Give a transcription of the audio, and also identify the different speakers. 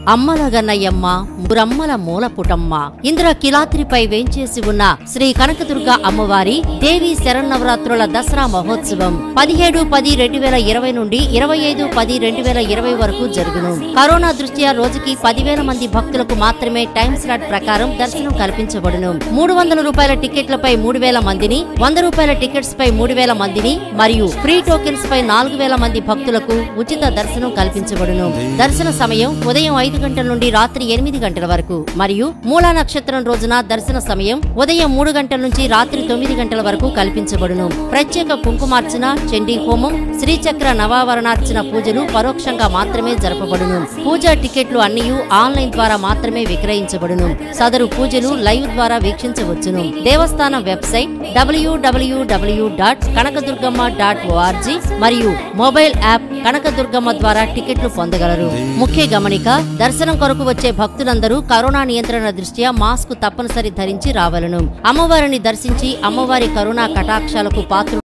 Speaker 1: అమ్మల గన్నయ్యమ్మ మురమ్మల మూలపుటమ్మ ఇంద్ర కిలాత్రిపై వేంచేసి ఉన్న శ్రీ కనకదుర్గ అమ్మవారి దేవి శరన్నవరాత్రుల దసరా మహోత్సవం పదిహేడు పది రెండు వేల ఇరవై నుండి ఇరవై ఐదు పది రెండు వేల ఇరవై వరకు జరుగును కరోనా దృష్ట్యా రోజుకి పదివేల మంది భక్తులకు మాత్రమే టైం స్లాట్ ప్రకారం దర్శనం కల్పించబడును మూడు వందల రూపాయల టికెట్లపై మూడు వేల మందిని వంద రూపాయల టికెట్స్ పై మూడు వేల మందిని మరియు ఫ్రీ టోకెన్స్ పై నాలుగు వేల మంది భక్తులకు ఉచిత దర్శనం కల్పించబడును దర్శన సమయం ఉదయం ఐదు గంటల నుండి రాత్రి ఎనిమిది గంటల వరకు మరియు మూలా నక్షత్రం రోజున దర్శన సమయం ఉదయం మూడు గంటల నుంచి రాత్రి తొమ్మిది గంటల వరకు కల్పించబడును ప్రత్యేక కుంకుమార్చన చండీ హోమం శ్రీచక్ర నవావరణార్చన పూజలు పరోక్షంగా మాత్రమే జరపబడును పూజా టికెట్లు అన్ని ఆన్లైన్ ద్వారా మాత్రమే విక్రయించబడును సదరు పూజలు లైవ్ ద్వారా వీక్షించవచ్చును దేవస్థానం website W W W dot Kanakadurgamma dot O R G మరియు మొబైల్ యాప్ కనకదుర్గమ్మ ద్వారా టికెట్లు పొందగలరు ముఖ్య గమనిక దర్శనం కొరకు వచ్చే భక్తులందరూ కరోనా నియంత్రణ దృష్ట్యా మాస్క్ తప్పనిసరి ధరించి రావలను అమ్మవారిని దర్శించి అమ్మవారి కరోనా కటాక్షాలకు పాత్ర